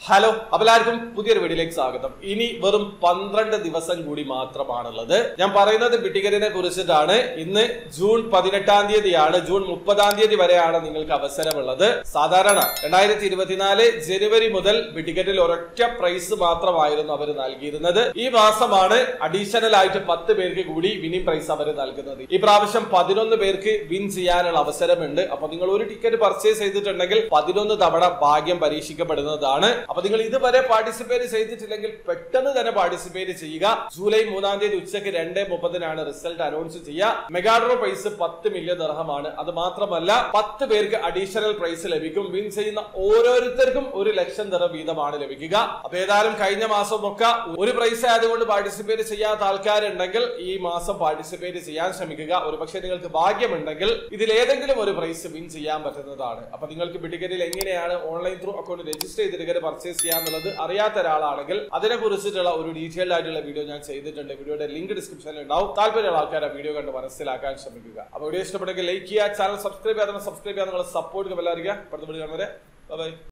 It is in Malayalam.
ഹലോ അപ്പൊ എല്ലാവർക്കും പുതിയൊരു വീഡിയോയിലേക്ക് സ്വാഗതം ഇനി വെറും പന്ത്രണ്ട് ദിവസം കൂടി മാത്രമാണുള്ളത് ഞാൻ പറയുന്നത് ബിട്ടിക്കറ്റിനെ കുറിച്ചിട്ടാണ് ഇന്ന് ജൂൺ പതിനെട്ടാം തീയതിയാണ് ജൂൺ മുപ്പതാം തീയതി വരെയാണ് നിങ്ങൾക്ക് അവസരമുള്ളത് സാധാരണ രണ്ടായിരത്തി ഇരുപത്തിനാല് ജനുവരി മുതൽ ബിട്ടിക്കറ്റിൽ ഒരൊറ്റ പ്രൈസ് മാത്രമായിരുന്നു അവർ നൽകിയിരുന്നത് ഈ മാസമാണ് അഡീഷണൽ ആയിട്ട് പത്ത് പേർക്ക് കൂടി വിന്നിംഗ് പ്രൈസ് അവർ നൽകുന്നത് ഈ പ്രാവശ്യം പതിനൊന്ന് പേർക്ക് വിൻ ചെയ്യാനുള്ള അവസരമുണ്ട് അപ്പൊ നിങ്ങൾ ഒരു ടിക്കറ്റ് പർച്ചേസ് ചെയ്തിട്ടുണ്ടെങ്കിൽ പതിനൊന്ന് തവണ ഭാഗ്യം പരീക്ഷിക്കപ്പെടുന്നതാണ് അപ്പൊ നിങ്ങൾ ഇതുവരെ പാർട്ടിസിപ്പേറ്റ് ചെയ്തിട്ടില്ലെങ്കിൽ പെട്ടെന്ന് തന്നെ പാർട്ടിസിപ്പേറ്റ് ചെയ്യുക ജൂലൈ മൂന്നാം തീയതി ഉച്ചയ്ക്ക് രണ്ട് മുപ്പതിനാണ് റിസൾട്ട് അനൗൺസ് ചെയ്യുക മെഗാഡ്രോ പ്രൈസ് പത്ത് മില്യൺ ദർഹമാണ് അത് മാത്രമല്ല പത്ത് പേർക്ക് അഡീഷണൽ പ്രൈസ് ലഭിക്കും വിൻ ചെയ്യുന്ന ഓരോരുത്തർക്കും ഒരു ലക്ഷം ദർഹം വീതമാണ് ലഭിക്കുക അപ്പൊ ഏതായാലും കഴിഞ്ഞ മാസമൊക്കെ ഒരു പ്രൈസ് ആയതുകൊണ്ട് പാർട്ടിസിപ്പേറ്റ് ചെയ്യാത്ത ആൾക്കാരുണ്ടെങ്കിൽ ഈ മാസം പാർട്ടിസിപ്പേറ്റ് ചെയ്യാൻ ശ്രമിക്കുക ഒരുപക്ഷെ നിങ്ങൾക്ക് ഭാഗ്യമുണ്ടെങ്കിൽ ഇതിൽ ഏതെങ്കിലും ഒരു പ്രൈസ് വിൻ ചെയ്യാൻ പറ്റുന്നതാണ് അപ്പൊ നിങ്ങൾക്ക് ബിഡിക്കറ്റിൽ എങ്ങനെയാണ് ഓൺലൈൻ ത്രൂ അക്കൗണ്ട് രജിസ്റ്റർ ചെയ്ത് ടിക്കറ്റ് പർച്ചേസ് ചെയ്യാന്നുള്ളത് അറിയാത്ത ഒരാളാണെങ്കിൽ അതിനെ കുറിച്ചിട്ടുള്ള ഒരു ഡീറ്റെയിൽഡ് ആയിട്ടുള്ള വീഡിയോ ഞാൻ ചെയ്തിട്ടുണ്ട് വീഡിയോയുടെ ലിങ്ക് ഡിസ്ക്രിപ്ഷനിൽ ഉണ്ടാവും താല്പര്യമുള്ള ആൾക്കാർ ആ വീഡിയോ കണ്ട് മനസ്സിലാക്കാൻ ശ്രമിക്കുക അപ്പൊ വീഡിയോ ഇഷ്ടപ്പെട്ടെങ്കിൽ ലൈക്ക് ചെയ്യുക ചാനൽ സബ്സ്ക്രൈബ് ചെയ്യാതെ സബ്സ്ക്രൈബ് ചെയ്യാൻ നിങ്ങളുടെ സപ്പോർട്ട് ബെല്ലറിയുക അടുത്ത വീഡിയോ കാണുന്നവരെ ബൈ